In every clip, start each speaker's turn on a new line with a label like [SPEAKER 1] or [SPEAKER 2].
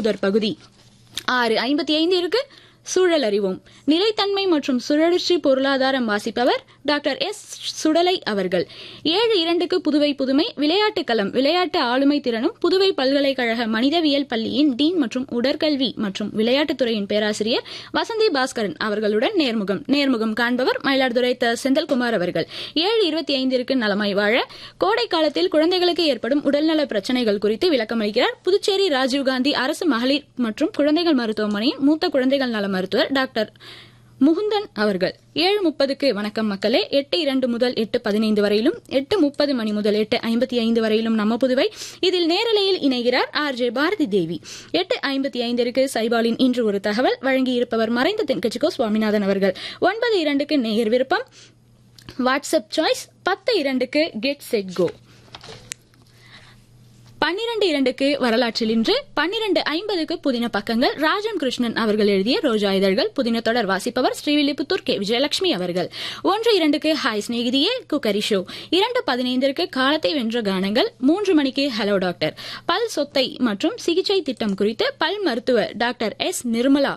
[SPEAKER 1] முதற் பகுதி ஆறு ஐம்பத்தி ஐந்து இருக்கு சூழல் அறிவோம் நிலைத்தன்மை மற்றும் சுழற்சி பொருளாதாரம் வாசிப்பவர் டாக்டர் எஸ் சுடலை அவர்கள் ஏழு இரண்டுக்கு புதுவை புதுமை விளையாட்டு களம் விளையாட்டு ஆளுமை திறனும் புதுவை பல்கலைக்கழக மனிதவியல் பள்ளியின் டீன் மற்றும் உடற்கல்வி மற்றும் விளையாட்டுத்துறையின் பேராசிரியர் வசந்தி பாஸ்கரன் அவர்களுடன் நேர்முகம் நேர்முகம் காண்பவர் மயிலாடுதுறை த செந்தில்குமார் அவர்கள் ஏழு இருபத்தி ஐந்திற்கு நலமாய் வாழ கோடை காலத்தில் குழந்தைகளுக்கு ஏற்படும் உடல்நல பிரச்சனைகள் குறித்து விளக்கமளிக்கிறார் புதுச்சேரி ராஜீவ்காந்தி அரசு மகளிர் மற்றும் குழந்தைகள் மருத்துவமனையின் மூத்த குழந்தைகள் நல மருத்துவர் டாக்டர் முகுந்தன் அவர்கள் ஏழு முப்பதுக்கு வணக்கம் மக்களே எட்டு இரண்டு முதல் எட்டு பதினைந்து வரையிலும் எட்டு முப்பது மணி முதல் எட்டு ஐம்பத்தி ஐந்து வரையிலும் நம்ம புதுவை இதில் நேரலையில் இணைகிறார் ஆர் ஜே பாரதி தேவி எட்டு ஐம்பத்தி ஐந்திற்கு சைபாலின் இன்று ஒரு தகவல் வழங்கியிருப்பவர் மறைந்த தென்கட்சிக்கோ சுவாமிநாதன் அவர்கள் ஒன்பது இரண்டுக்கு நேயர் விருப்பம் வாட்ஸ்அப் சாய்ஸ் பத்து இரண்டுக்கு கெட் செட் கோ பன்னிரண்டு இரண்டுக்கு வரலாற்றில் இன்று பன்னிரண்டு ஐம்பதுக்கு புதின பக்கங்கள் ராஜம் கிருஷ்ணன் அவர்கள் எழுதிய ரோஜா இதழ்கள் புதின தொடர் வாசிப்பவர் ஸ்ரீவில்லிபுத்தூர் கே விஜயலட்சுமி அவர்கள் ஒன்று இரண்டுக்கு ஹாய் ஸ்நேகிதியே குக்கரி ஷோ இரண்டு பதினைந்திற்கு காலத்தை வென்ற கானங்கள் மூன்று மணிக்கு ஹலோ டாக்டர் பல் சொத்தை மற்றும் சிகிச்சை திட்டம் குறித்து பல் மருத்துவர் டாக்டர் எஸ் நிர்மலா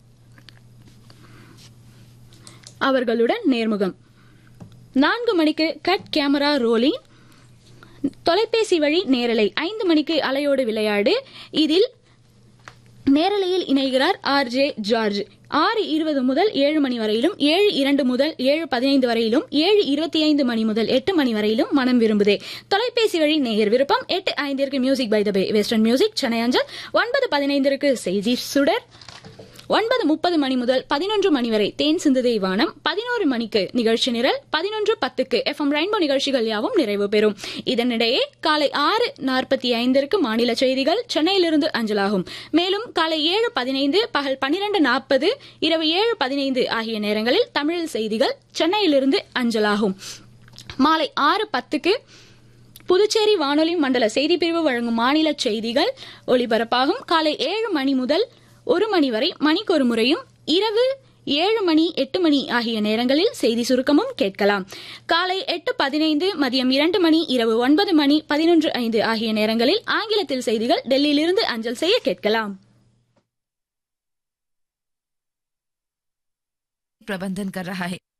[SPEAKER 1] அவர்களுடன் நேர்முகம் நான்கு மணிக்கு கட் கேமரா ரோலிங் தொலைபேசி வழி நேரலை ஐந்து மணிக்கு அலையோடு விளையாடு இதில் நேரலையில் இணைகிறார் ஆர் ஜே ஜார்ஜ் ஆறு இருபது முதல் ஏழு மணி வரையிலும் ஏழு இரண்டு முதல் ஏழு பதினைந்து வரையிலும் ஏழு இருபத்தி ஐந்து மணி முதல் எட்டு மணி வரையிலும் மனம் விரும்புதே தொலைபேசி வழி நேயர் விருப்பம் எட்டு ஐந்திற்கு music by the bay western music Chennai அஞ்சல் ஒன்பது பதினைந்திற்கு செய்தி சுடர் ஒன்பது முப்பது மணி முதல் பதினொன்று மணி வரை தேன் சிந்துதை வானம் பதினோரு மணிக்கு நிகழ்ச்சி நிரல் பதினொன்று பத்துக்கு எஃப் எம் ரெயின்போ நிகழ்ச்சிகள் யாவும் நிறைவு பெறும் இதனிடையே காலை ஆறு நாற்பத்தி ஐந்திற்கு மாநில செய்திகள் சென்னையிலிருந்து அஞ்சலாகும் மேலும் காலை ஏழு பதினைந்து பகல் பனிரெண்டு நாற்பது இரவு ஏழு பதினைந்து ஆகிய நேரங்களில் தமிழில் செய்திகள் சென்னையிலிருந்து அஞ்சலாகும் மாலை ஆறு பத்துக்கு புதுச்சேரி வானொலி மண்டல செய்திப்பிரிவு வழங்கும் மாநில செய்திகள் ஒலிபரப்பாகும் காலை ஏழு மணி முதல் ஒரு மணி வரை மணிக்கு ஒரு முறையும் இரவு ஏழு மணி எட்டு மணி ஆகிய நேரங்களில் செய்தி சுருக்கமும் கேட்கலாம் காலை எட்டு பதினைந்து மதியம் இரண்டு மணி இரவு ஒன்பது மணி பதினொன்று ஐந்து ஆகிய நேரங்களில் ஆங்கிலத்தில் செய்திகள் டெல்லியிலிருந்து அஞ்சல் செய்ய கேட்கலாம்
[SPEAKER 2] प्रबंधन कर रहा है